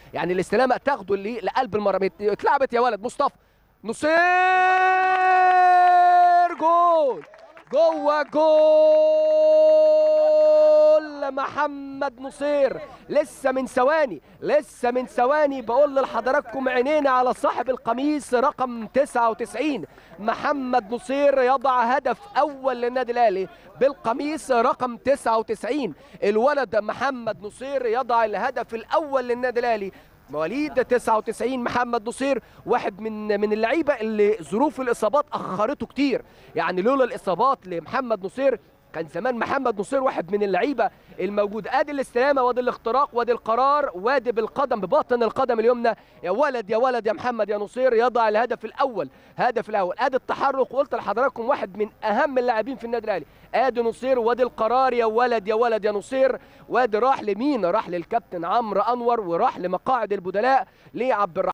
يعني الاستلامه تاخده اللي لقلب المرمى اتلعبت يا ولد مصطفى نصير جول جوه جول محمد نصير لسه من ثواني لسه من ثواني بقول لحضراتكم عينينا على صاحب القميص رقم 99 محمد نصير يضع هدف اول للنادي الاهلي بالقميص رقم 99 الولد محمد نصير يضع الهدف الاول للنادي الاهلي مواليد 99 محمد نصير واحد من من اللعيبه اللي ظروف الاصابات اخرته كتير يعني لولا الاصابات لمحمد نصير كان زمان محمد نصير واحد من اللعيبه الموجود ادي الاستلامه وادي الاختراق وادي القرار وادي بالقدم بباطن القدم اليمنى يا ولد يا ولد يا محمد يا نصير يضع الهدف الاول هدف الاول ادي التحرك وقلت لحضراتكم واحد من اهم اللاعبين في النادي الاهلي ادي نصير وادي القرار يا ولد يا ولد يا نصير وادي راح لمين راح للكابتن عمرو انور وراح لمقاعد البدلاء لعبد الرحمن